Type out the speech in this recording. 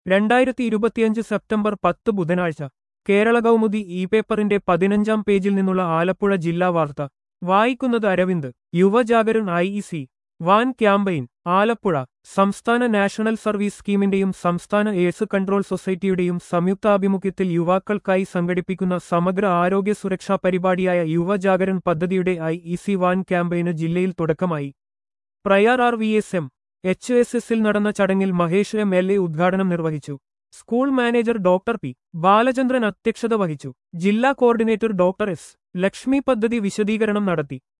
രണ്ടായിരത്തി ഇരുപത്തിയഞ്ച് സെപ്റ്റംബർ പത്ത് ബുധനാഴ്ച കേരള കൗമുദി ഇ പേപ്പറിന്റെ പതിനഞ്ചാം പേജിൽ നിന്നുള്ള ആലപ്പുഴ ജില്ലാ വാർത്ത വായിക്കുന്നത് Aravind Yuvajagaran I E C van campaign Alappuzha സംസ്ഥാന നാഷണൽ സർവീസ് സ്കീമിന്റെയും സംസ്ഥാന എയ്ഡ്സ് കൺട്രോൾ സൊസൈറ്റിയുടെയും സംയുക്താഭിമുഖ്യത്തിൽ യുവാക്കൾക്കായി സംഘടിപ്പിക്കുന്ന സമഗ്ര ആരോഗ്യ സുരക്ഷാ പരിപാടിയായ യുവജാഗരൺ പദ്ധതിയുടെ ഐ ഇ സി വാൻ ക്യാമ്പയിന് ജില്ലയിൽ തുടക്കമായി Prayar R V S M H S എസിൽ നടന്ന ചടങ്ങിൽ മഹേഷ് എം എൽ എ ഉദ്ഘാടനം നിർവഹിച്ചു school manager doctor P Balachandran അധ്യക്ഷത വഹിച്ചു ജില്ലാ കോർഡിനേറ്റർ ഡോക്ടർ എസ് ലക്ഷ്മി പദ്ധതി വിശദീകരണം നടത്തി